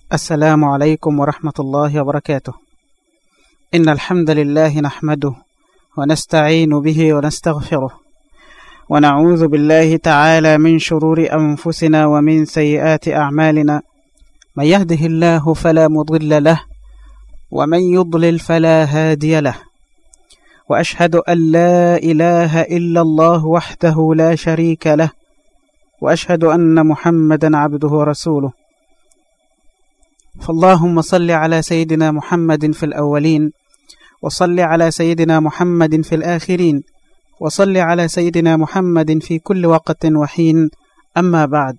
السلام عليكم ورحمة الله وبركاته إن الحمد لله نحمده ونستعين به ونستغفره ونعوذ بالله تعالى من شرور أنفسنا ومن سيئات أعمالنا من يهده الله فلا مضل له ومن يضلل فلا هادي له وأشهد أن لا إله إلا الله وحده لا شريك له وأشهد أن محمدا عبده ورسوله فاللهم صل على سيدنا محمد في الأولين وصل على سيدنا محمد في الآخرين وصل على سيدنا محمد في كل وقت وحين أما بعد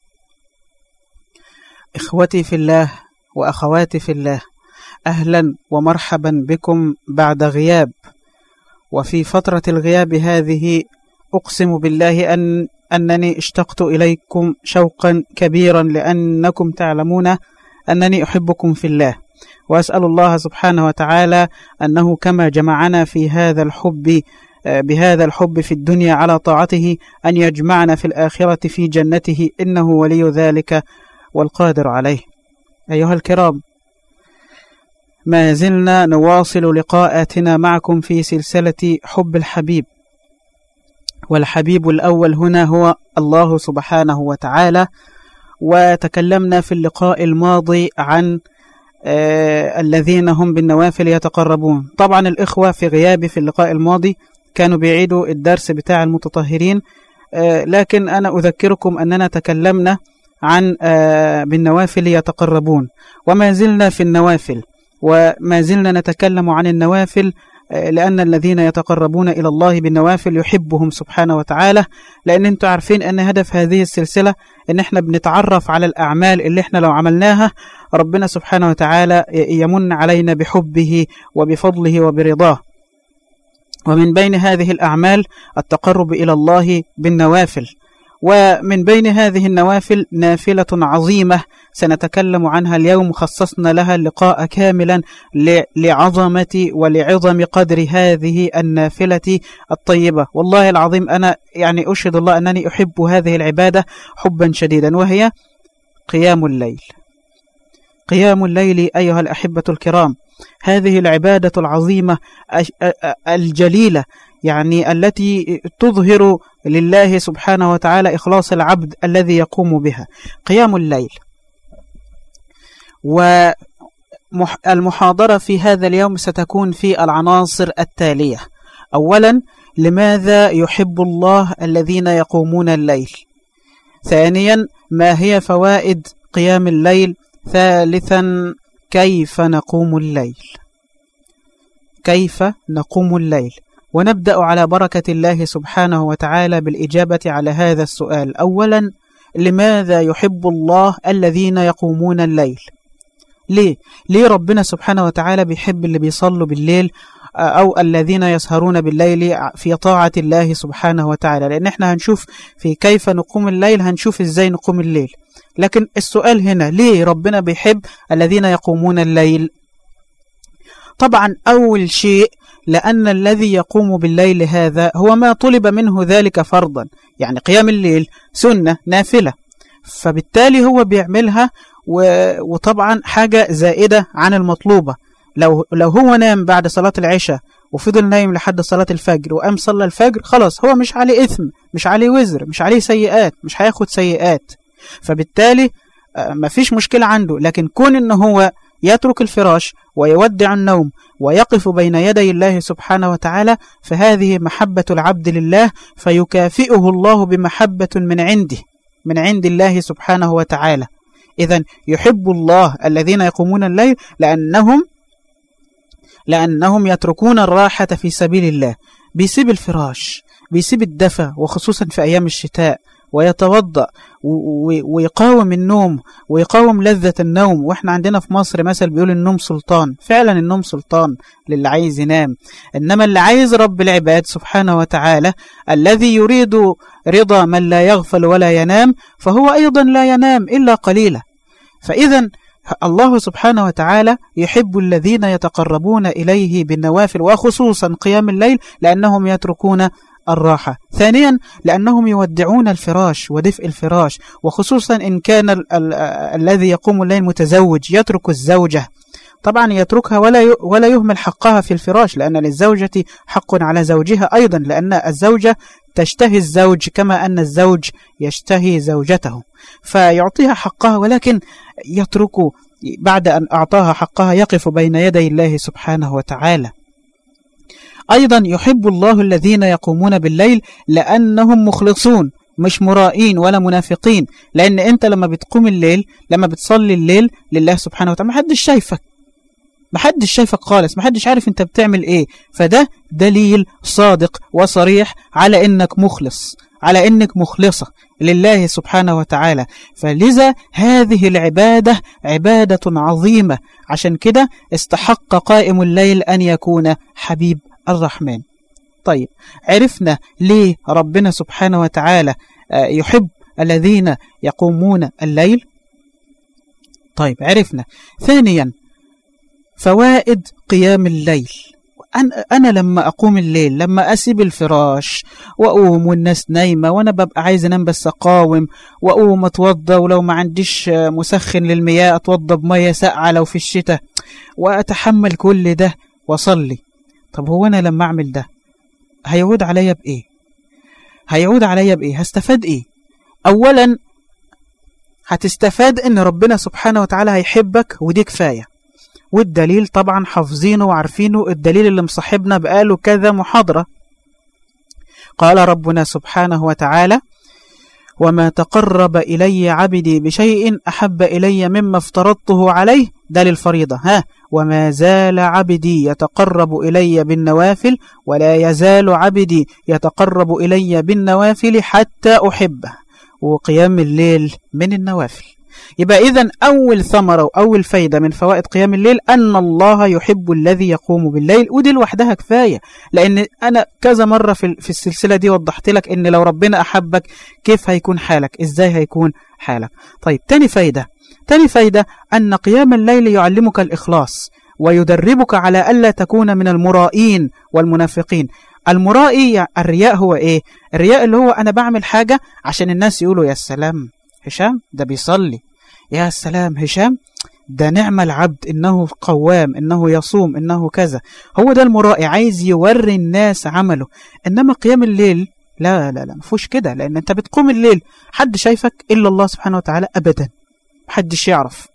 إخوتي في الله وأخواتي في الله أهلا ومرحبا بكم بعد غياب وفي فترة الغياب هذه أقسم بالله أن أنني اشتقت إليكم شوقا كبيرا لأنكم تعلمون أنني أحبكم في الله وأسأل الله سبحانه وتعالى أنه كما جمعنا في هذا الحب بهذا الحب في الدنيا على طاعته أن يجمعنا في الآخرة في جنته إنه ولي ذلك والقادر عليه أيها الكرام ما زلنا نواصل لقاءاتنا معكم في سلسلة حب الحبيب والحبيب الأول هنا هو الله سبحانه وتعالى وتكلمنا في اللقاء الماضي عن آه الذين هم بالنوافل يتقربون طبعا الإخوة في غيابي في اللقاء الماضي كانوا بيعيدوا الدرس بتاع المتطهرين آه لكن أنا أذكركم أننا تكلمنا عن آه بالنوافل يتقربون وما زلنا في النوافل وما زلنا نتكلم عن النوافل لأن الذين يتقربون إلى الله بالنوافل يحبهم سبحانه وتعالى لأن أنتم عارفين أن هدف هذه السلسلة أن احنا بنتعرف على الأعمال اللي احنا لو عملناها ربنا سبحانه وتعالى يمن علينا بحبه وبفضله وبرضاه ومن بين هذه الأعمال التقرب إلى الله بالنوافل ومن بين هذه النوافل نافلة عظيمة سنتكلم عنها اليوم خصصنا لها اللقاء كاملا لعظمة ولعظم قدر هذه النافلة الطيبة والله العظيم أنا يعني أشهد الله أنني أحب هذه العبادة حبا شديدا وهي قيام الليل قيام الليل أيها الأحبة الكرام هذه العبادة العظيمة الجليلة يعني التي تظهر لله سبحانه وتعالى إخلاص العبد الذي يقوم بها قيام الليل والمحاضرة في هذا اليوم ستكون في العناصر التالية أولا لماذا يحب الله الذين يقومون الليل ثانيا ما هي فوائد قيام الليل ثالثا كيف نقوم الليل كيف نقوم الليل ونبدأ على بركة الله سبحانه وتعالى بالإجابة على هذا السؤال أولا لماذا يحب الله الذين يقومون الليل ليه؟ ليه ربنا سبحانه وتعالى بيحب اللي بيصلوا بالليل أو الذين يسهرون بالليل في طاعة الله سبحانه وتعالى لأن احنا هنشوف في كيف نقوم الليل هنشوف ازاي نقوم الليل لكن السؤال هنا ليه ربنا بيحب الذين يقومون الليل طبعا أول شيء لأن الذي يقوم بالليل هذا هو ما طلب منه ذلك فرضا يعني قيام الليل سنة نافلة فبالتالي هو بيعملها وطبعا حاجة زائدة عن المطلوبة لو, لو هو نام بعد صلاة العشاء وفضل نايم لحد صلاة الفجر وقام صلى الفجر خلاص هو مش عليه إثم مش عليه وزر مش عليه سيئات مش هياخد سيئات فبالتالي مفيش مشكلة عنده لكن كون إن هو يترك الفراش ويودع النوم ويقف بين يدي الله سبحانه وتعالى فهذه محبة العبد لله فيكافئه الله بمحبة من عنده من عند الله سبحانه وتعالى إذا يحب الله الذين يقومون الليل لأنهم لأنهم يتركون الراحة في سبيل الله بيسيب الفراش بيسيب الدفى وخصوصا في أيام الشتاء ويتوضأ ويقاوم النوم ويقاوم لذة النوم واحنا عندنا في مصر مثل بيقول النوم سلطان فعلا النوم سلطان للي عايز ينام انما اللي عايز رب العباد سبحانه وتعالى الذي يريد رضا من لا يغفل ولا ينام فهو ايضا لا ينام الا قليلا فاذا الله سبحانه وتعالى يحب الذين يتقربون إليه بالنوافل وخصوصا قيام الليل لأنهم يتركون الراحة ثانيا لأنهم يودعون الفراش ودفء الفراش وخصوصا إن كان ال ال الذي يقوم الليل متزوج يترك الزوجة طبعا يتركها ولا ولا يهمل حقها في الفراش لأن للزوجة حق على زوجها أيضا لأن الزوجة تشتهي الزوج كما أن الزوج يشتهي زوجته فيعطيها حقها ولكن يترك بعد أن أعطاها حقها يقف بين يدي الله سبحانه وتعالى أيضا يحب الله الذين يقومون بالليل لأنهم مخلصون مش مرائين ولا منافقين لأن أنت لما بتقوم الليل لما بتصلي الليل لله سبحانه وتعالى محدش شايفك محدش شايفك خالص محدش عارف انت بتعمل ايه فده دليل صادق وصريح على انك مخلص على انك مخلصة لله سبحانه وتعالى فلذا هذه العبادة عبادة عظيمة عشان كده استحق قائم الليل أن يكون حبيب الرحمن طيب عرفنا ليه ربنا سبحانه وتعالى يحب الذين يقومون الليل طيب عرفنا ثانيا فوائد قيام الليل أنا لما أقوم الليل لما أسيب الفراش وأقوم والناس نايمة وأنا ببقى عايز أنام بس أقاوم وأقوم أتوضى ولو ما عنديش مسخن للمياه أتوضى بمية ساقعة لو في الشتاء وأتحمل كل ده وأصلي طب هو أنا لما أعمل ده هيعود عليا بإيه هيعود عليا بإيه هستفاد إيه أولا هتستفاد إن ربنا سبحانه وتعالى هيحبك ودي كفاية والدليل طبعا حافظينه وعارفينه الدليل اللي مصاحبنا بقاله كذا محاضرة قال ربنا سبحانه وتعالى وما تقرب إلي عبدي بشيء أحب إلي مما افترضته عليه ده للفريضة ها وما زال عبدي يتقرب إلي بالنوافل ولا يزال عبدي يتقرب إلي بالنوافل حتى أحبه وقيام الليل من النوافل يبقى إذا أول ثمرة وأول فايدة من فوائد قيام الليل أن الله يحب الذي يقوم بالليل ودي لوحدها كفاية لأن أنا كذا مرة في في السلسلة دي وضحت لك أن لو ربنا أحبك كيف هيكون حالك إزاي هيكون حالك طيب تاني فايدة تاني فايدة أن قيام الليل يعلمك الإخلاص ويدربك على ألا تكون من المرائين والمنافقين المرائي الرياء هو إيه؟ الرياء اللي هو أنا بعمل حاجة عشان الناس يقولوا يا سلام هشام ده بيصلي يا سلام هشام ده نعم العبد إنه قوام إنه يصوم إنه كذا هو ده المرائي عايز يوري الناس عمله إنما قيام الليل لا لا لا مفوش كده لأن أنت بتقوم الليل حد شايفك إلا الله سبحانه وتعالى أبدا محدش يعرف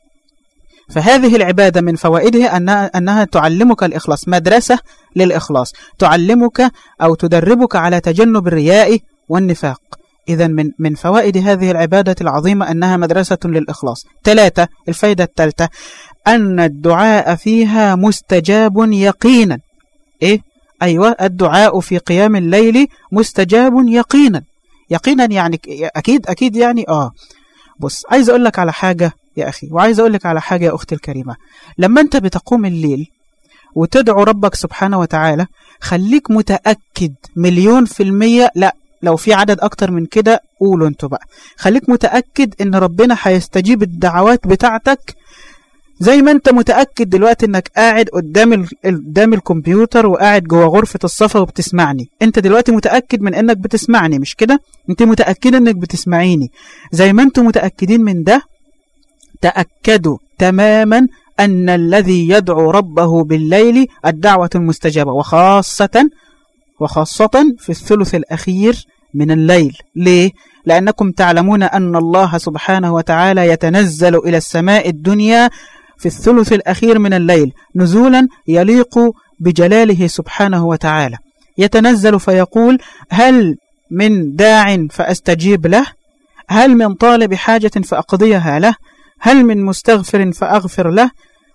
فهذه العبادة من فوائدها أنها, أنها تعلمك الإخلاص مدرسة للإخلاص تعلمك أو تدربك على تجنب الرياء والنفاق إذا من من فوائد هذه العبادة العظيمة أنها مدرسة للإخلاص ثلاثة الفائدة الثالثة أن الدعاء فيها مستجاب يقينا إيه؟ أيوة الدعاء في قيام الليل مستجاب يقينا يقينا يعني أكيد أكيد يعني آه بص عايز أقول لك على حاجة يا أخي وعايز أقول لك على حاجة يا أختي الكريمة لما أنت بتقوم الليل وتدعو ربك سبحانه وتعالى خليك متأكد مليون في المية لا لو في عدد أكتر من كده قولوا انتوا بقى خليك متأكد ان ربنا هيستجيب الدعوات بتاعتك زي ما انت متأكد دلوقتي انك قاعد قدام ال... قدام الكمبيوتر وقاعد جوه غرفة الصفا وبتسمعني انت دلوقتي متأكد من انك بتسمعني مش كده انت متأكد انك بتسمعيني زي ما انتم متأكدين من ده تأكدوا تماما أن الذي يدعو ربه بالليل الدعوة المستجابة وخاصة وخاصة في الثلث الأخير من الليل ليه؟ لأنكم تعلمون أن الله سبحانه وتعالى يتنزل إلى السماء الدنيا في الثلث الأخير من الليل نزولا يليق بجلاله سبحانه وتعالى يتنزل فيقول هل من داع فأستجيب له هل من طالب حاجة فأقضيها له هل من مستغفر فأغفر له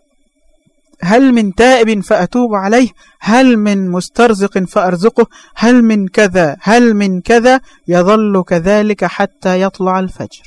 هل من تائب فأتوب عليه هل من مسترزق فأرزقه هل من كذا هل من كذا يظل كذلك حتى يطلع الفجر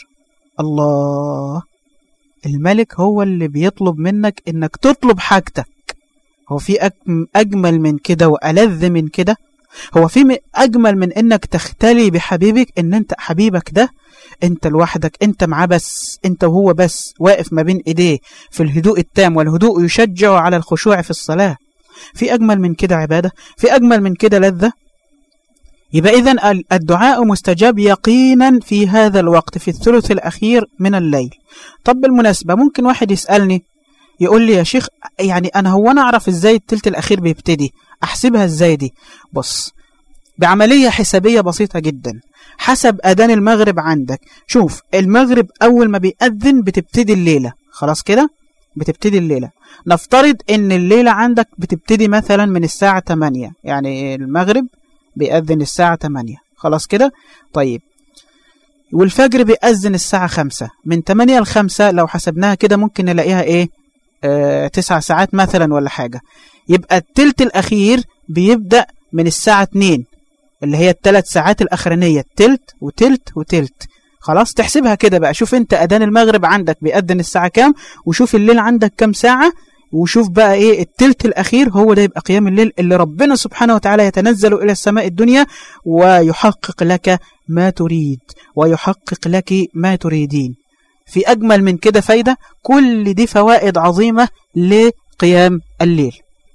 الله الملك هو اللي بيطلب منك انك تطلب حاجتك هو في أجمل من كده وألذ من كده هو في أجمل من انك تختلي بحبيبك ان انت حبيبك ده انت لوحدك انت معاه بس انت وهو بس واقف ما بين ايديه في الهدوء التام والهدوء يشجع على الخشوع في الصلاة في أجمل من كده عبادة في أجمل من كده لذة يبقى إذن الدعاء مستجاب يقينا في هذا الوقت في الثلث الأخير من الليل طب بالمناسبة ممكن واحد يسألني يقول لي يا شيخ يعني أنا هو أنا أعرف إزاي الثلث الأخير بيبتدي أحسبها إزاي دي بص بعملية حسابية بسيطة جدا حسب أذان المغرب عندك شوف المغرب أول ما بيأذن بتبتدي الليلة خلاص كده بتبتدي الليلة نفترض ان الليلة عندك بتبتدي مثلا من الساعة 8 يعني المغرب بيأذن الساعة 8 خلاص كده طيب والفجر بيأذن الساعة 5 من 8 ل 5 لو حسبناها كده ممكن نلاقيها ايه آه 9 ساعات مثلا ولا حاجة يبقى التلت الأخير بيبدأ من الساعة 2 اللي هي الثلاث ساعات الأخرانية تلت وتلت وتلت خلاص تحسبها كده بقى شوف انت أذان المغرب عندك بيأذن الساعة كام وشوف الليل عندك كام ساعة وشوف بقى ايه التلت الأخير هو ده يبقى قيام الليل اللي ربنا سبحانه وتعالى يتنزل إلى السماء الدنيا ويحقق لك ما تريد ويحقق لك ما تريدين في أجمل من كده فايدة كل دي فوائد عظيمة لقيام الليل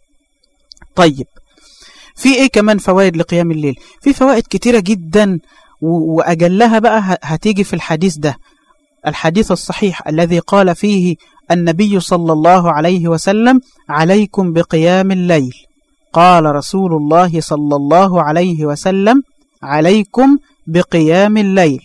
طيب في ايه كمان فوائد لقيام الليل في فوائد كتيرة جدا وأجلها بقى هتيجي في الحديث ده الحديث الصحيح الذي قال فيه النبي صلى الله عليه وسلم عليكم بقيام الليل قال رسول الله صلى الله عليه وسلم عليكم بقيام الليل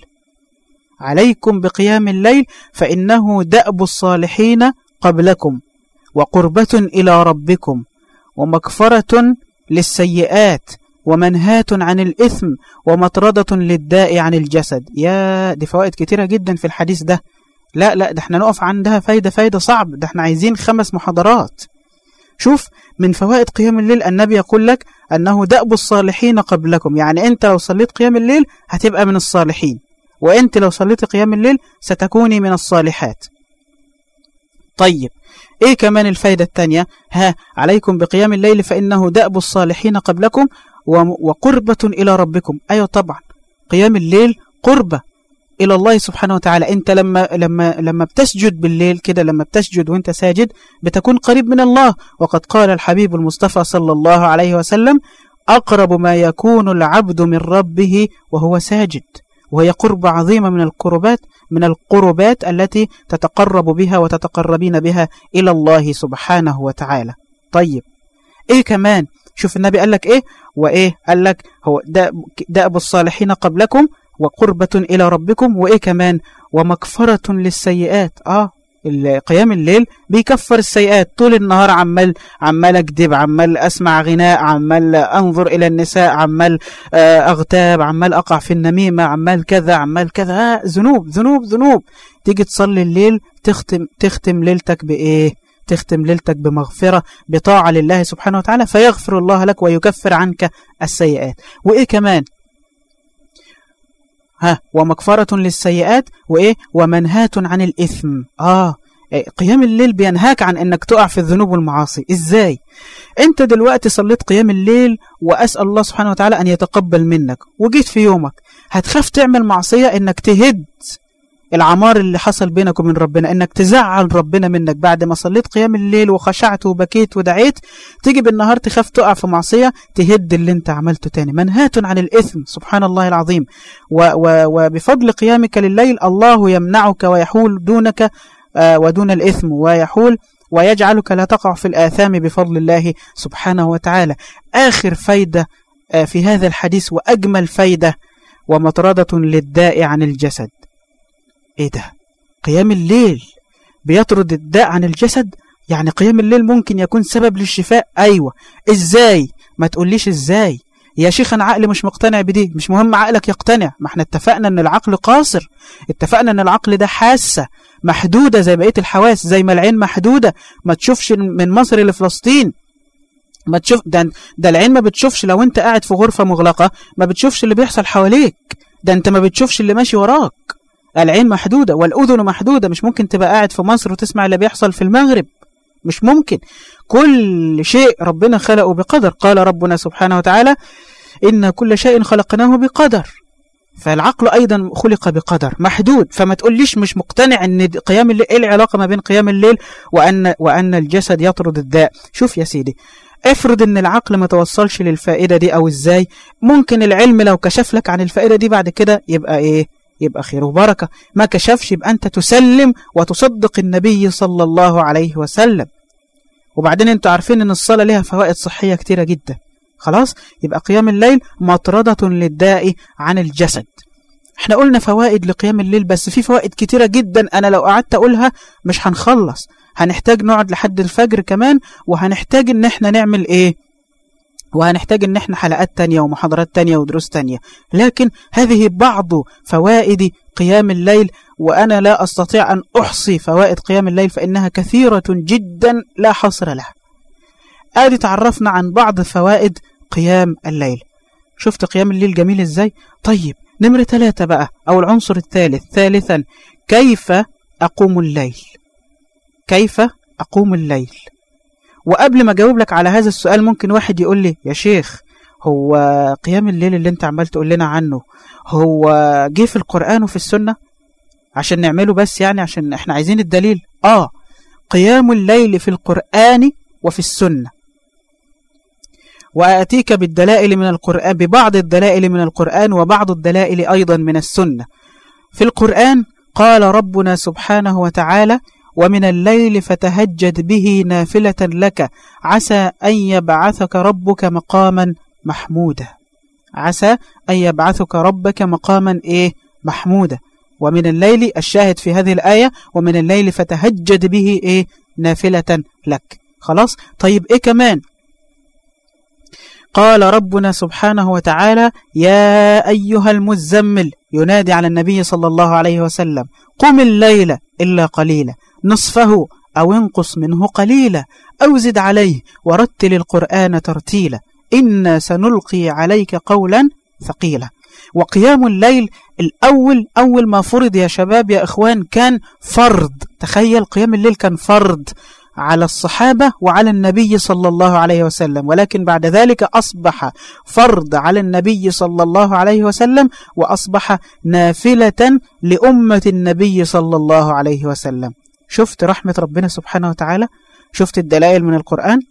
عليكم بقيام الليل فإنه دأب الصالحين قبلكم وقربة إلى ربكم ومكفرة للسيئات ومنهاة عن الإثم ومطردة للداء عن الجسد يا دي فوائد كتيرة جدا في الحديث ده لا لا ده احنا نقف عندها فايدة فايدة صعب ده احنا عايزين خمس محاضرات شوف من فوائد قيام الليل النبي يقول لك أنه دأب الصالحين قبلكم يعني أنت لو صليت قيام الليل هتبقى من الصالحين وأنت لو صليت قيام الليل ستكوني من الصالحات طيب ايه كمان الفايدة الثانية ها عليكم بقيام الليل فإنه دأب الصالحين قبلكم وقربة إلى ربكم أيوة طبعا قيام الليل قربة إلى الله سبحانه وتعالى أنت لما لما لما بتسجد بالليل كده لما بتسجد وأنت ساجد بتكون قريب من الله وقد قال الحبيب المصطفى صلى الله عليه وسلم أقرب ما يكون العبد من ربه وهو ساجد وهي قربة عظيمة من القربات من القربات التي تتقرب بها وتتقربين بها إلى الله سبحانه وتعالى طيب إيه كمان شوف النبي قال لك إيه وإيه قال لك هو دأب الصالحين قبلكم وقربة إلى ربكم وإيه كمان ومكفرة للسيئات آه قيام الليل بيكفر السيئات طول النهار عمال عمال اكذب عمال اسمع غناء عمال انظر الى النساء عمال اغتاب عمال اقع في النميمه عمال كذا عمال كذا ذنوب ذنوب ذنوب تيجي تصلي الليل تختم تختم ليلتك بايه تختم ليلتك بمغفرة بطاعة لله سبحانه وتعالى فيغفر الله لك ويكفر عنك السيئات وإيه كمان ها ومغفرة للسيئات وإيه ومنهاة عن الإثم آه قيام الليل بينهاك عن انك تقع في الذنوب والمعاصي ازاي انت دلوقتي صليت قيام الليل واسال الله سبحانه وتعالى ان يتقبل منك وجيت في يومك هتخاف تعمل معصيه انك تهد العمار اللي حصل بينك وبين ربنا انك تزعل ربنا منك بعد ما صليت قيام الليل وخشعت وبكيت ودعيت تيجي بالنهار تخاف تقع في معصية تهد اللي انت عملته تاني منهاة عن الإثم سبحان الله العظيم و و وبفضل قيامك لليل الله يمنعك ويحول دونك آه ودون الإثم ويحول ويجعلك لا تقع في الآثام بفضل الله سبحانه وتعالى آخر فايدة آه في هذا الحديث وأجمل فايدة ومطردة للداء عن الجسد ايه ده قيام الليل بيطرد الداء عن الجسد يعني قيام الليل ممكن يكون سبب للشفاء ايوه ازاي ما تقوليش ازاي يا شيخ انا عقلي مش مقتنع بدي مش مهم عقلك يقتنع ما احنا اتفقنا ان العقل قاصر اتفقنا ان العقل ده حاسة محدودة زي بقية الحواس زي ما العين محدودة ما تشوفش من مصر لفلسطين ما تشوف ده, ده العين ما بتشوفش لو انت قاعد في غرفة مغلقة ما بتشوفش اللي بيحصل حواليك ده انت ما بتشوفش اللي ماشي وراك العين محدودة والأذن محدودة مش ممكن تبقى قاعد في مصر وتسمع اللي بيحصل في المغرب مش ممكن كل شيء ربنا خلقه بقدر قال ربنا سبحانه وتعالى إن كل شيء خلقناه بقدر فالعقل أيضا خلق بقدر محدود فما تقوليش مش مقتنع أن قيام الليل إيه العلاقة ما بين قيام الليل وأن, وأن الجسد يطرد الداء شوف يا سيدي افرض ان العقل ما توصلش للفائدة دي او ازاي ممكن العلم لو كشف لك عن الفائدة دي بعد كده يبقى ايه يبقى خير وبركة ما كشفش يبقى انت تسلم وتصدق النبي صلى الله عليه وسلم وبعدين انتوا عارفين ان الصلاة لها فوائد صحية كتيرة جدا خلاص يبقى قيام الليل مطردة للداء عن الجسد احنا قلنا فوائد لقيام الليل بس في فوائد كتيرة جدا انا لو قعدت اقولها مش هنخلص هنحتاج نقعد لحد الفجر كمان وهنحتاج ان احنا نعمل ايه وهنحتاج ان احنا حلقات تانية ومحاضرات تانية ودروس تانية لكن هذه بعض فوائد قيام الليل وأنا لا أستطيع أن أحصي فوائد قيام الليل فإنها كثيرة جدا لا حصر لها آدي تعرفنا عن بعض فوائد قيام الليل شفت قيام الليل جميل ازاي طيب نمرة ثلاثة بقى أو العنصر الثالث ثالثا كيف أقوم الليل كيف أقوم الليل وقبل ما أجاوب لك على هذا السؤال ممكن واحد يقول لي يا شيخ هو قيام الليل اللي انت عمال تقول لنا عنه هو جه في القرآن وفي السنة عشان نعمله بس يعني عشان احنا عايزين الدليل اه قيام الليل في القرآن وفي السنة وآتيك بالدلائل من القرآن ببعض الدلائل من القرآن وبعض الدلائل أيضا من السنة في القرآن قال ربنا سبحانه وتعالى ومن الليل فتهجد به نافلة لك عسى أن يبعثك ربك مقاما محمودا عسى أن يبعثك ربك مقاما إيه محمودا ومن الليل الشاهد في هذه الآية ومن الليل فتهجد به إيه نافلة لك خلاص طيب إيه كمان قال ربنا سبحانه وتعالى يا أيها المزمل ينادي على النبي صلى الله عليه وسلم قم الليل إلا قليلا نصفه أو انقص منه قليلا أو زد عليه ورتل القرآن ترتيلا إنا سنلقي عليك قولا ثقيلا وقيام الليل الأول أول ما فرض يا شباب يا إخوان كان فرض تخيل قيام الليل كان فرض على الصحابة وعلى النبي صلى الله عليه وسلم ولكن بعد ذلك أصبح فرض على النبي صلى الله عليه وسلم وأصبح نافلة لأمة النبي صلى الله عليه وسلم شفت رحمة ربنا سبحانه وتعالى شفت الدلائل من القرآن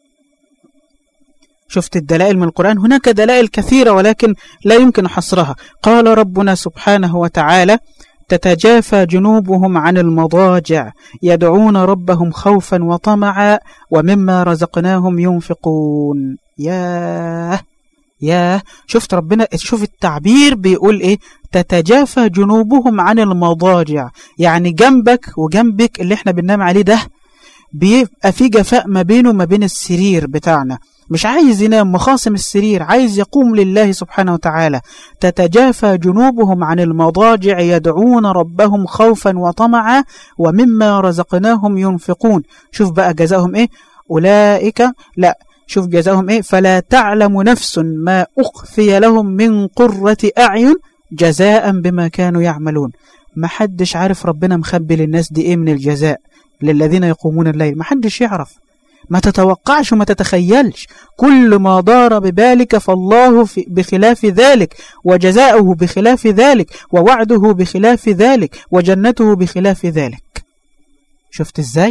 شفت الدلائل من القرآن هناك دلائل كثيرة ولكن لا يمكن حصرها قال ربنا سبحانه وتعالى تتجافى جنوبهم عن المضاجع يدعون ربهم خوفا وطمعا ومما رزقناهم ينفقون ياه ياه شفت ربنا شوف التعبير بيقول ايه تتجافى جنوبهم عن المضاجع يعني جنبك وجنبك اللي احنا بننام عليه ده بيبقى في جفاء ما بينه وما بين السرير بتاعنا مش عايز ينام مخاصم السرير عايز يقوم لله سبحانه وتعالى تتجافى جنوبهم عن المضاجع يدعون ربهم خوفا وطمعا ومما رزقناهم ينفقون شوف بقى جزاهم ايه أولئك لا شوف جزاهم ايه فلا تعلم نفس ما أخفي لهم من قرة أعين جزاء بما كانوا يعملون ما حدش عارف ربنا مخبي للناس دي ايه من الجزاء للذين يقومون الليل ما حدش يعرف ما تتوقعش وما تتخيلش كل ما دار ببالك فالله بخلاف ذلك وجزاؤه بخلاف ذلك ووعده بخلاف ذلك وجنته بخلاف ذلك شفت ازاي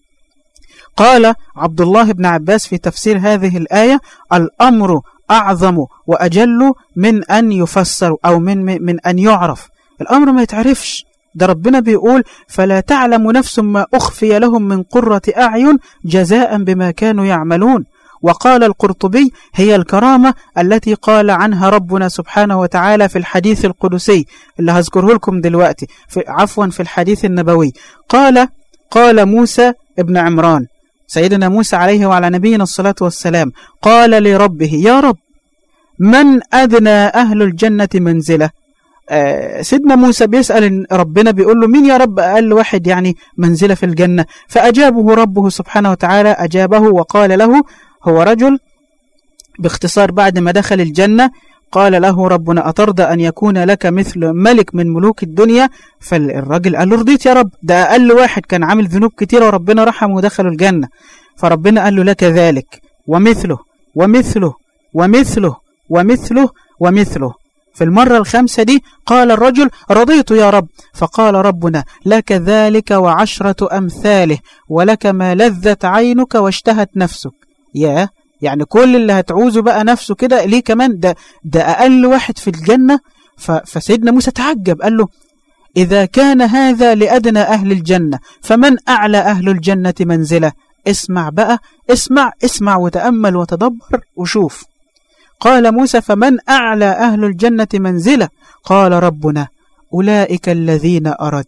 قال عبد الله بن عباس في تفسير هذه الآية الأمر أعظم وأجل من أن يفسر أو من, من أن يعرف الأمر ما يتعرفش ده ربنا بيقول فلا تعلم نفس ما أخفي لهم من قرة أعين جزاء بما كانوا يعملون وقال القرطبي هي الكرامة التي قال عنها ربنا سبحانه وتعالى في الحديث القدسي اللي هذكره لكم دلوقتي في عفوا في الحديث النبوي قال قال موسى ابن عمران سيدنا موسى عليه وعلى نبينا الصلاة والسلام قال لربه يا رب من أدنى أهل الجنة منزلة آه سيدنا موسى بيسأل ربنا بيقول له مين يا رب أقل واحد يعني منزلة في الجنة فأجابه ربه سبحانه وتعالى أجابه وقال له هو رجل باختصار بعد ما دخل الجنة قال له ربنا أترضى أن يكون لك مثل ملك من ملوك الدنيا فالراجل قال له رضيت يا رب ده أقل واحد كان عامل ذنوب كتيرة وربنا رحمه ودخله الجنة فربنا قال له لك ذلك ومثله ومثله ومثله ومثله ومثله في المرة الخامسة دي قال الرجل رضيت يا رب فقال ربنا لك ذلك وعشرة أمثاله ولك ما لذت عينك واشتهت نفسك يا يعني كل اللي هتعوزه بقى نفسه كده ليه كمان ده, ده أقل واحد في الجنة فسيدنا موسى تعجب قال له إذا كان هذا لأدنى أهل الجنة فمن أعلى أهل الجنة منزلة اسمع بقى اسمع اسمع وتأمل وتدبر وشوف قال موسى فمن أعلى أهل الجنة منزلة قال ربنا أولئك الذين أردت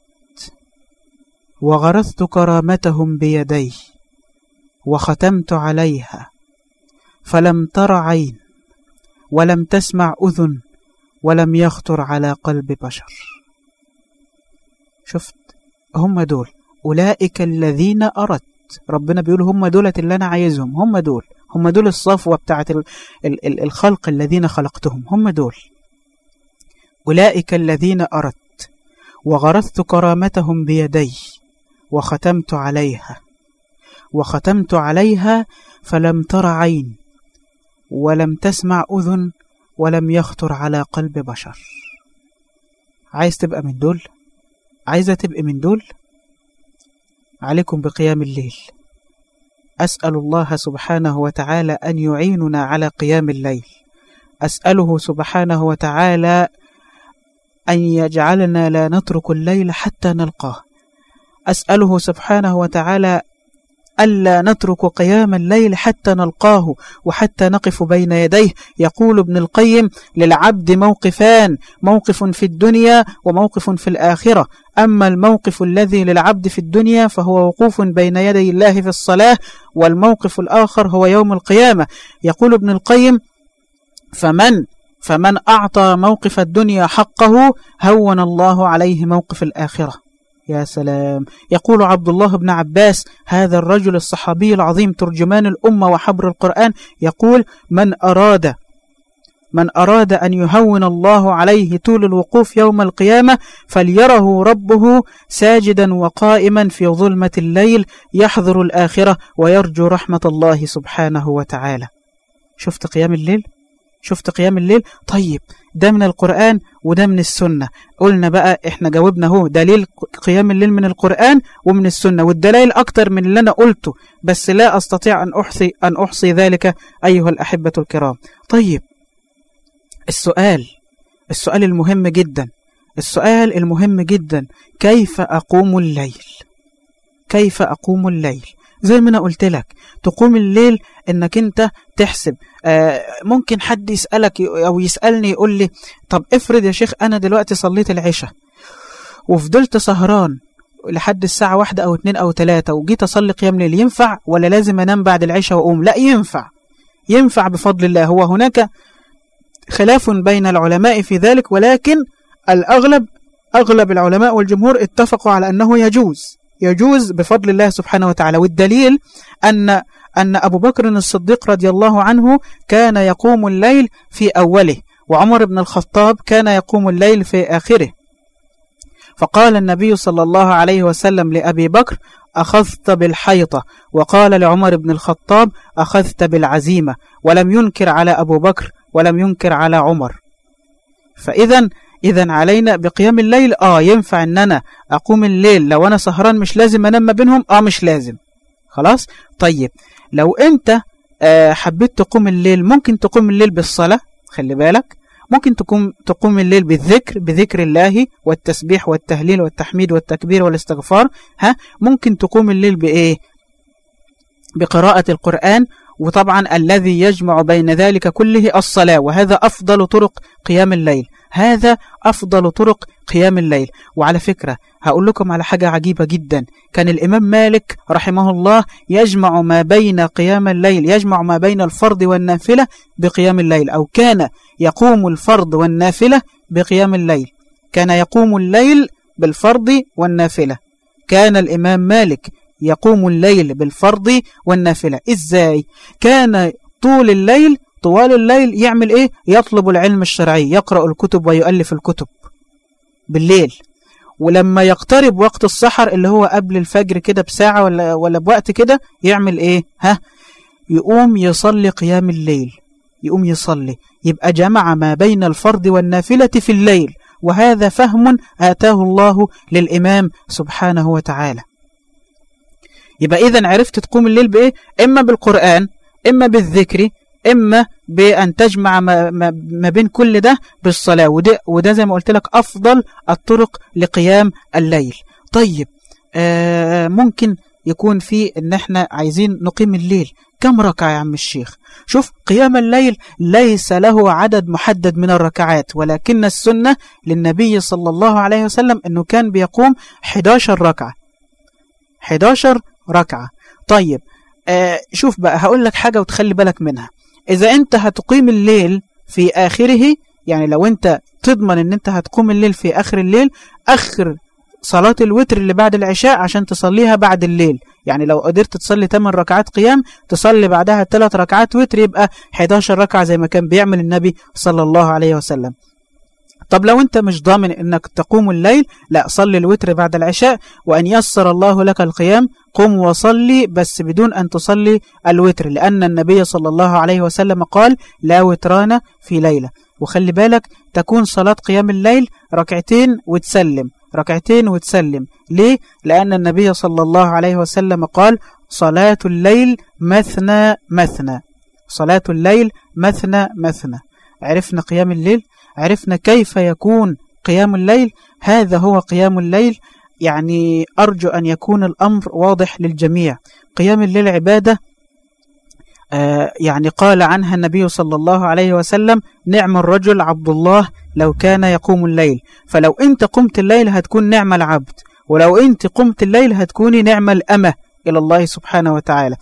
وغرست كرامتهم بيدي وختمت عليها فلم تر عين ولم تسمع أذن ولم يخطر على قلب بشر شفت هم دول أولئك الذين أردت ربنا بيقول هم دولة اللي أنا عايزهم هم دول هم دول الصفوة بتاعت الخلق الذين خلقتهم هم دول أولئك الذين أردت وغرست كرامتهم بيدي وختمت عليها وختمت عليها فلم تر عين ولم تسمع أذن ولم يخطر على قلب بشر عايز تبقى من دول عايزة تبقى من دول عليكم بقيام الليل أسأل الله سبحانه وتعالى أن يعيننا على قيام الليل أسأله سبحانه وتعالى أن يجعلنا لا نترك الليل حتى نلقاه أسأله سبحانه وتعالى ألا نترك قيام الليل حتى نلقاه وحتى نقف بين يديه يقول ابن القيم للعبد موقفان موقف في الدنيا وموقف في الآخرة أما الموقف الذي للعبد في الدنيا فهو وقوف بين يدي الله في الصلاة والموقف الآخر هو يوم القيامة يقول ابن القيم فمن فمن أعطى موقف الدنيا حقه هون الله عليه موقف الآخرة يا سلام يقول عبد الله بن عباس هذا الرجل الصحابي العظيم ترجمان الأمة وحبر القرآن يقول من أراد من أراد أن يهون الله عليه طول الوقوف يوم القيامة فليره ربه ساجدا وقائما في ظلمة الليل يحضر الآخرة ويرجو رحمة الله سبحانه وتعالى شفت قيام الليل؟ شفت قيام الليل طيب ده من القرآن وده من السنة قلنا بقى احنا جاوبنا هو دليل قيام الليل من القرآن ومن السنة والدلائل أكتر من اللي أنا قلته بس لا أستطيع أن أحصي, أن أحصي ذلك أيها الأحبة الكرام طيب السؤال السؤال المهم جدا السؤال المهم جدا كيف أقوم الليل كيف أقوم الليل زي ما أنا قلت لك تقوم الليل انك انت تحسب آه ممكن حد يسألك او يسألني يقول لي طب افرض يا شيخ انا دلوقتي صليت العشاء وفضلت سهران لحد الساعة واحدة أو اتنين أو تلاتة وجيت أصلي قيام ليل ينفع ولا لازم أنام بعد العشاء وأقوم لا ينفع ينفع بفضل الله هو هناك خلاف بين العلماء في ذلك ولكن الأغلب أغلب العلماء والجمهور اتفقوا على أنه يجوز يجوز بفضل الله سبحانه وتعالى والدليل أن أن أبو بكر الصديق رضي الله عنه كان يقوم الليل في أوله وعمر بن الخطاب كان يقوم الليل في آخره فقال النبي صلى الله عليه وسلم لأبي بكر أخذت بالحيطة وقال لعمر بن الخطاب أخذت بالعزيمة ولم ينكر على أبو بكر ولم ينكر على عمر فإذا إذا علينا بقيام الليل آه ينفع أن أنا أقوم الليل لو أنا سهران مش لازم أنام ما بينهم آه مش لازم خلاص طيب لو أنت آه حبيت تقوم الليل ممكن تقوم الليل بالصلاة خلي بالك ممكن تقوم تقوم الليل بالذكر بذكر الله والتسبيح والتهليل والتحميد والتكبير والاستغفار ها ممكن تقوم الليل بإيه بقراءة القرآن وطبعا الذي يجمع بين ذلك كله الصلاة وهذا أفضل طرق قيام الليل هذا أفضل طرق قيام الليل وعلى فكرة هقول لكم على حاجة عجيبة جدا كان الإمام مالك رحمه الله يجمع ما بين قيام الليل يجمع ما بين الفرض والنافلة بقيام الليل أو كان يقوم الفرض والنافلة بقيام الليل كان يقوم الليل بالفرض والنافلة كان الإمام مالك يقوم الليل بالفرض والنافلة إزاي كان طول الليل طوال الليل يعمل إيه يطلب العلم الشرعي يقرأ الكتب ويؤلف الكتب بالليل ولما يقترب وقت السحر اللي هو قبل الفجر كده بساعة ولا, ولا بوقت كده يعمل إيه ها يقوم يصلي قيام الليل يقوم يصلي يبقى جمع ما بين الفرض والنافلة في الليل وهذا فهم آتاه الله للإمام سبحانه وتعالى يبقى إذا عرفت تقوم الليل بإيه إما بالقرآن إما بالذكر إما بأن تجمع ما, ما بين كل ده بالصلاة وده, وده زي ما قلت لك أفضل الطرق لقيام الليل طيب آه ممكن يكون في ان احنا عايزين نقيم الليل كم ركعة يا عم الشيخ شوف قيام الليل ليس له عدد محدد من الركعات ولكن السنة للنبي صلى الله عليه وسلم أنه كان بيقوم 11 ركعة 11 ركعة طيب آه شوف بقى هقول لك حاجة وتخلي بالك منها إذا أنت هتقيم الليل في آخره يعني لو أنت تضمن أن أنت هتقوم الليل في آخر الليل أخر صلاة الوتر اللي بعد العشاء عشان تصليها بعد الليل يعني لو قدرت تصلي 8 ركعات قيام تصلي بعدها 3 ركعات وتر يبقى 11 ركعة زي ما كان بيعمل النبي صلى الله عليه وسلم طب لو انت مش ضامن انك تقوم الليل لا صلي الوتر بعد العشاء وان يسر الله لك القيام قم وصلي بس بدون ان تصلي الوتر لان النبي صلى الله عليه وسلم قال لا وتران في ليلة وخلي بالك تكون صلاة قيام الليل ركعتين وتسلم ركعتين وتسلم ليه؟ لأن النبي صلى الله عليه وسلم قال صلاة الليل مثنى مثنى صلاة الليل مثنى مثنى عرفنا قيام الليل عرفنا كيف يكون قيام الليل هذا هو قيام الليل يعني أرجو أن يكون الأمر واضح للجميع قيام الليل عبادة آه يعني قال عنها النبي صلى الله عليه وسلم نعم الرجل عبد الله لو كان يقوم الليل فلو أنت قمت الليل هتكون نعم العبد ولو أنت قمت الليل هتكوني نعم الأمة إلى الله سبحانه وتعالى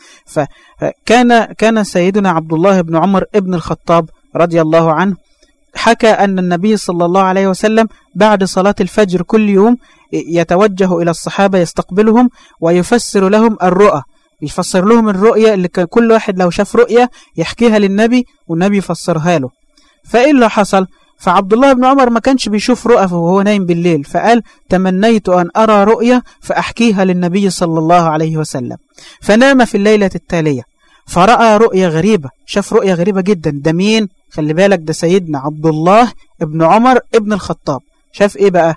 فكان كان سيدنا عبد الله بن عمر ابن الخطاب رضي الله عنه حكى أن النبي صلى الله عليه وسلم بعد صلاة الفجر كل يوم يتوجه إلى الصحابة يستقبلهم ويفسر لهم الرؤى يفسر لهم الرؤية اللي كل واحد لو شاف رؤية يحكيها للنبي والنبي يفسرها له فإيه اللي حصل فعبد الله بن عمر ما كانش بيشوف رؤى وهو نايم بالليل فقال تمنيت أن أرى رؤية فأحكيها للنبي صلى الله عليه وسلم فنام في الليلة التالية فرأى رؤية غريبة شاف رؤية غريبة جدا ده مين خلي بالك ده سيدنا عبد الله ابن عمر ابن الخطاب شاف ايه بقى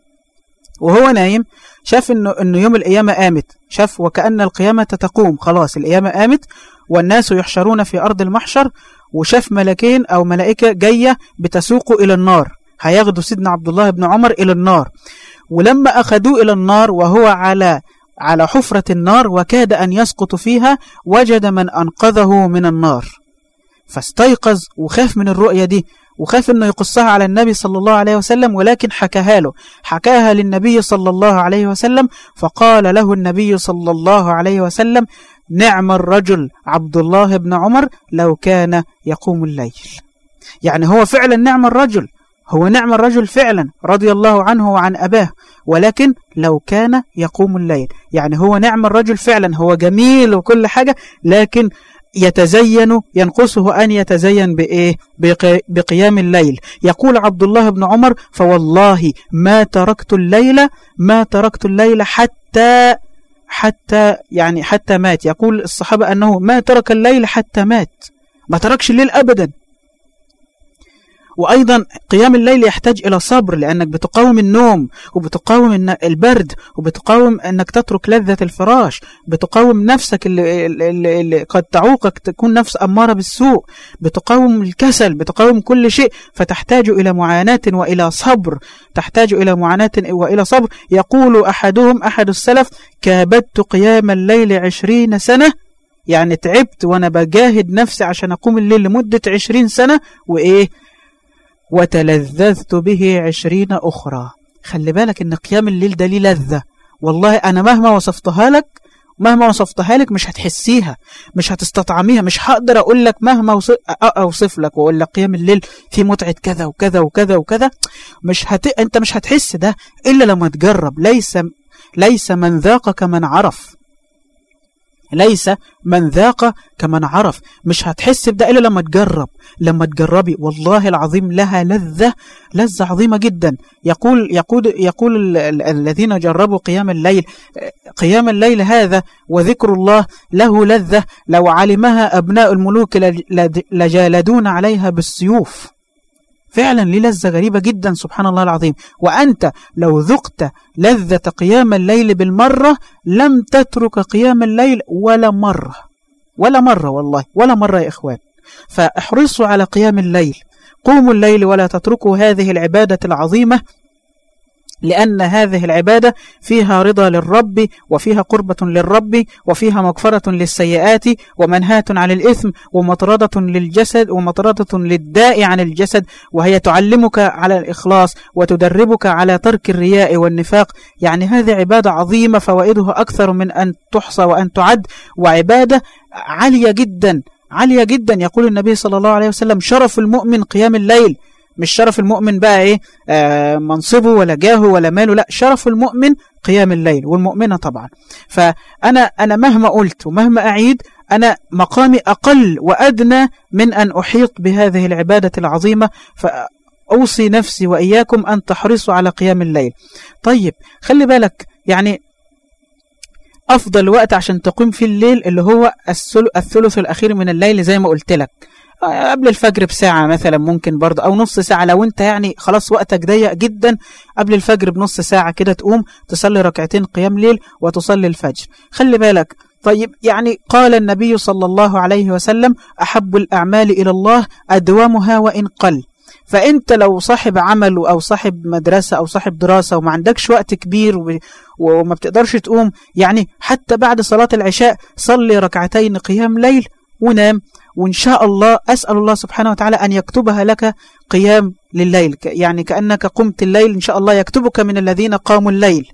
وهو نايم شاف انه انه يوم القيامه قامت شاف وكأن القيامه تقوم خلاص القيامه قامت والناس يحشرون في ارض المحشر وشاف ملكين او ملائكه جايه بتسوقه الى النار هياخدوا سيدنا عبد الله بن عمر الى النار ولما اخذوه الى النار وهو على على حفرة النار وكاد أن يسقط فيها وجد من أنقذه من النار فاستيقظ وخاف من الرؤية دي وخاف أنه يقصها على النبي صلى الله عليه وسلم ولكن حكاها له حكاها للنبي صلى الله عليه وسلم فقال له النبي صلى الله عليه وسلم نعم الرجل عبد الله بن عمر لو كان يقوم الليل يعني هو فعلا نعم الرجل هو نعم الرجل فعلا رضي الله عنه وعن أباه ولكن لو كان يقوم الليل يعني هو نعم الرجل فعلا هو جميل وكل حاجة لكن يتزين ينقصه أن يتزين بإيه بقيام الليل يقول عبد الله بن عمر فوالله ما تركت الليل ما تركت الليل حتى حتى يعني حتى مات يقول الصحابة أنه ما ترك الليل حتى مات ما تركش الليل أبدا وأيضا قيام الليل يحتاج إلى صبر لأنك بتقاوم النوم وبتقاوم البرد وبتقاوم أنك تترك لذة الفراش بتقاوم نفسك اللي, اللي, اللي قد تعوقك تكون نفس أمارة بالسوء بتقاوم الكسل بتقاوم كل شيء فتحتاج إلى معاناة وإلى صبر تحتاج إلى معاناة وإلى صبر يقول أحدهم أحد السلف كابدت قيام الليل عشرين سنة يعني تعبت وأنا بجاهد نفسي عشان أقوم الليل لمدة عشرين سنة وإيه وتلذذت به عشرين أخرى خلي بالك إن قيام الليل ده ليه لذة والله أنا مهما وصفتها لك مهما وصفتها لك مش هتحسيها مش هتستطعميها مش هقدر أقول لك مهما أوصف لك وأقول لك قيام الليل في متعة كذا وكذا وكذا وكذا مش هت... أنت مش هتحس ده إلا لما تجرب ليس ليس من ذاق كمن عرف ليس من ذاق كمن عرف مش هتحس بده إلا لما تجرب لما تجربي والله العظيم لها لذة لذة عظيمة جدا يقول يقول يقول الذين جربوا قيام الليل قيام الليل هذا وذكر الله له لذة لو علمها أبناء الملوك لجالدون عليها بالسيوف فعلا ليه لذة غريبة جدا سبحان الله العظيم وأنت لو ذقت لذة قيام الليل بالمرة لم تترك قيام الليل ولا مرة ولا مرة والله ولا مرة يا إخوان فاحرصوا على قيام الليل قوموا الليل ولا تتركوا هذه العبادة العظيمة لأن هذه العبادة فيها رضا للرب وفيها قربة للرب وفيها مغفرة للسيئات ومنهاة عن الإثم ومطردة للجسد ومطردة للداء عن الجسد وهي تعلمك على الإخلاص وتدربك على ترك الرياء والنفاق يعني هذه عبادة عظيمة فوائدها أكثر من أن تحصى وأن تعد وعبادة عالية جدا عالية جدا يقول النبي صلى الله عليه وسلم شرف المؤمن قيام الليل مش شرف المؤمن بقى ايه آه منصبه ولا جاهه ولا ماله لا شرف المؤمن قيام الليل والمؤمنة طبعا فأنا أنا مهما قلت ومهما أعيد أنا مقامي أقل وأدنى من أن أحيط بهذه العبادة العظيمة فأوصي نفسي وإياكم أن تحرصوا على قيام الليل طيب خلي بالك يعني أفضل وقت عشان تقوم في الليل اللي هو الثلث الأخير من الليل زي ما قلت لك قبل الفجر بساعة مثلا ممكن برضه أو نص ساعة لو أنت يعني خلاص وقتك ضيق جدا قبل الفجر بنص ساعة كده تقوم تصلي ركعتين قيام ليل وتصلي الفجر خلي بالك طيب يعني قال النبي صلى الله عليه وسلم أحب الأعمال إلى الله أدومها وإن قل فأنت لو صاحب عمل أو صاحب مدرسة أو صاحب دراسة وما عندكش وقت كبير وما بتقدرش تقوم يعني حتى بعد صلاة العشاء صلي ركعتين قيام ليل ونام وإن شاء الله أسأل الله سبحانه وتعالى أن يكتبها لك قيام لليل يعني كأنك قمت الليل إن شاء الله يكتبك من الذين قاموا الليل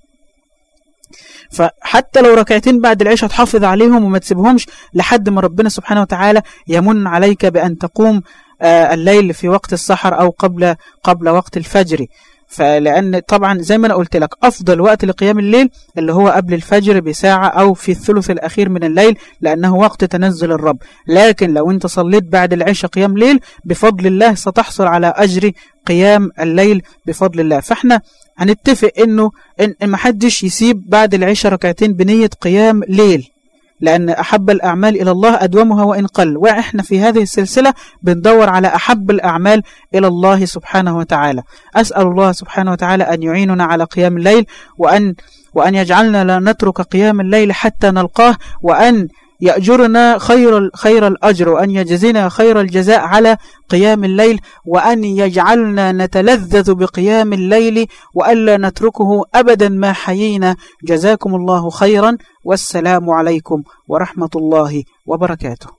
فحتى لو ركعتين بعد العشاء تحافظ عليهم وما تسيبهمش لحد ما ربنا سبحانه وتعالى يمن عليك بأن تقوم آه، الليل في وقت السحر أو قبل قبل وقت الفجر فلأن طبعا زي ما أنا قلت لك أفضل وقت لقيام الليل اللي هو قبل الفجر بساعة أو في الثلث الأخير من الليل لأنه وقت تنزل الرب لكن لو أنت صليت بعد العشاء قيام ليل بفضل الله ستحصل على أجر قيام الليل بفضل الله فاحنا هنتفق انه ان محدش يسيب بعد العشاء ركعتين بنية قيام ليل لأن أحب الأعمال إلى الله أدومها وإن قل وإحنا في هذه السلسلة بندور على أحب الأعمال إلى الله سبحانه وتعالى أسأل الله سبحانه وتعالى أن يعيننا على قيام الليل وأن وأن يجعلنا لا نترك قيام الليل حتى نلقاه وأن يأجرنا خير خير الأجر وأن يجزينا خير الجزاء على قيام الليل وأن يجعلنا نتلذذ بقيام الليل وألا نتركه أبدا ما حيينا جزاكم الله خيرا والسلام عليكم ورحمة الله وبركاته